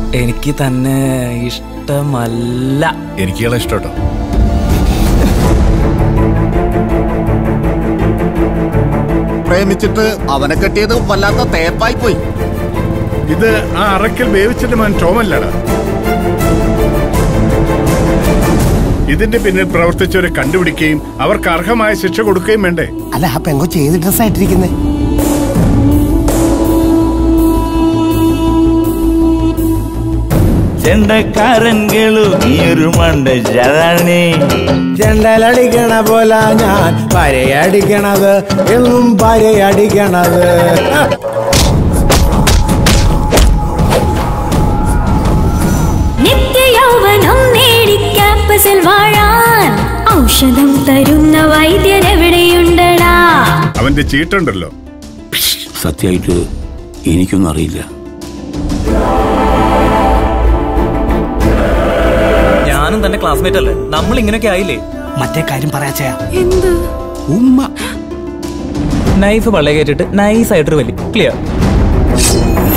എനിക്ക് തന്നെ ഇഷ്ടമല്ല എനിക്ക് ഇയാളെ ഇഷ്ടട്ടോ പ്രേമിച്ചിട്ട് അവനെ കെട്ടിയത് വല്ലാത്ത തേപ്പായി പോയി ഇത് ആ അറക്കൽ വേവിച്ചിട്ട് മോൻ ടോമല്ലടാ ഇതിന്റെ പിന്നിൽ പ്രവർത്തിച്ചവരെ കണ്ടുപിടിക്കുകയും അവർക്ക് അർഹമായ ശിക്ഷ കൊടുക്കുകയും വേണ്ടേ അല്ല ആ പെങ്കൊച്ച് ഏത് ഡ്രസ് ആയിട്ടിരിക്കുന്നേ ചെണ്ടക്കാരൻകളു ഈ ഒരു മണ്ട ചതാണേ ചെണ്ടലടിക്കണ പോലെ ഞാൻ പരയടിക്കണത് എന്നും പരയടിക്കണത് നിത്യയൗവനം നേടി ക്യാമ്പസിൽ വാഴാൻ ഔഷധം തരുന്ന വൈദ്യരെവിടെയുണ്ടടാ അവന്റെ ചീട്ടുണ്ടല്ലോ സത്യമായിട്ട് എനിക്കൊന്നും അറിയില്ല ഞാനും തന്റെ ക്ലാസ്മേറ്റ് അല്ലേ നമ്മൾ ഇങ്ങനെയൊക്കെ ആയില്ലേ മറ്റേ കാര്യം പറയാച്ചയാ എന്ത് ഉമ്മ നൈഫ് പള്ളയെ കയറ്റിട്ട് നൈസ് ആയിട്ടൊരു വലി ക്ലിയർ